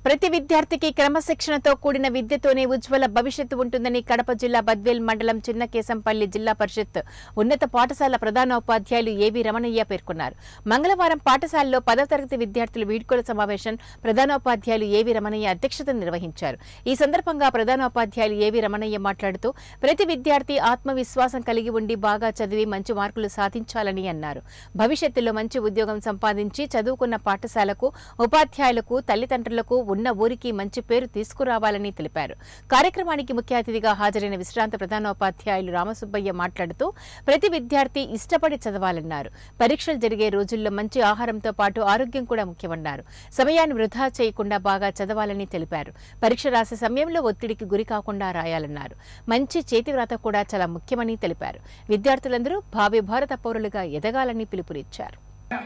ప్రతి విద్యార్థికి క్రమశిక్షణతో కూడిన విద్యతోనే ఉజ్వల భవిష్యత్తు ఉంటుందని కడప జిల్లా బద్వేల్ మండలం చిన్నకేశంపల్లి జిల్లా పరిషత్ ఉన్నత పాఠశాల ప్రధానోపాధ్యాయులు ఏవి రమణయ్య పేర్కొన్నారు మంగళవారం పాఠశాలలో పదో తరగతి విద్యార్థుల వీడ్కోల సమావేశం ప్రధానోపాధ్యాయులు ఏవి రమణయ్య అధ్యక్షతన నిర్వహించారు ఈ సందర్భంగా ప్రధానోపాధ్యాయులు ఏవి రమణయ్య మాట్లాడుతూ ప్రతి విద్యార్థి ఆత్మవిశ్వాసం కలిగి ఉండి బాగా చదివి మంచి మార్కులు సాధించాలని అన్నారు భవిష్యత్తులో మంచి ఉద్యోగం సంపాదించి చదువుకున్న పాఠశాలకు ఉపాధ్యాయులకు తల్లిదండ్రులకు ఉన్న ఊరికి మంచి పేరు తీసుకురావాలని తెలిపారు కార్యక్రమానికి ముఖ్య అతిథిగా హాజరైన విశ్రాంత ప్రధానోపాధ్యాయులు రామసుబ్బయ్య మాట్లాడుతూ ప్రతి విద్యార్థి ఇష్టపడి చదవాలన్నారు పరీక్షలు జరిగే రోజుల్లో మంచి ఆహారంతో పాటు ఆరోగ్యం కూడా ముఖ్యమన్నారు సమయాన్ని వృధా చేయకుండా బాగా చదవాలని తెలిపారు పరీక్ష రాసే సమయంలో ఒత్తిడికి గురి కాకుండా రాయాలన్నారు మంచి చేతివ్రాత కూడా చాలా ముఖ్యమని తెలిపారు విద్యార్థులందరూ భావి భారత పౌరులుగా ఎదగాలని పిలుపునిచ్చారు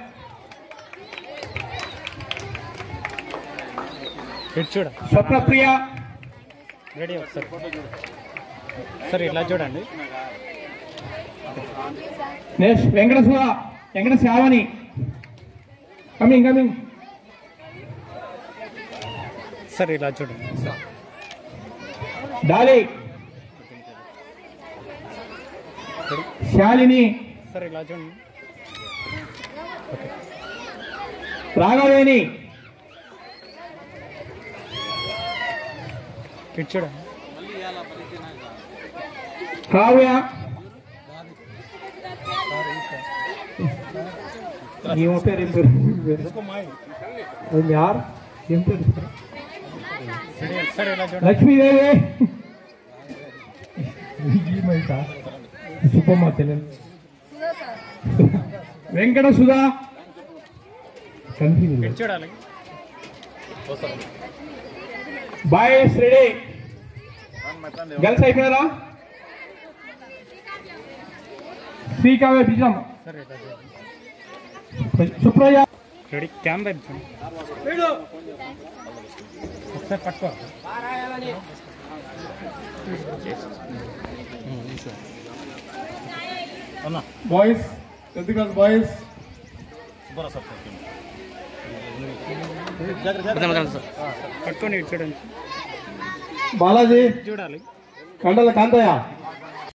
ఇటు చూడ స్వప్నప్రియ రెడీ ఒకసారి సరే ఇలా చూడండి next Venkatasudha Venkata Sravani coming coming సరే ఇలా చూడండి డాలి శాలిని సరే ఇలా చూడండి రాఘవేణి ఇటు చూడండి కావ్య ఏమో పేరు ఏం పేరు అది యార్ ఏం పేరు రెడీ సరే ఇలా చూడండి లక్ష్మీదేవి సుబ్బమ్మ తెలియదు వెంకట సుధా కన్ఫ్యూజ్ ఇటు చూడాలి బాయ్స్ రెడీ గర్ల్స్ అయిపోయారా శ్రీకావ్య బిజం సరే ఇలా చూడండి సుప్రజ రెడీ కెమెరా చూడండి ఒకసారి పట్టుకో అన్నా బాయ్స్ టెన్త్ క్లాస్ బాయ్స్ పట్టుకొని ఇటు చూడండి బాలాజీ చూడాలి కండల కాంతయ్య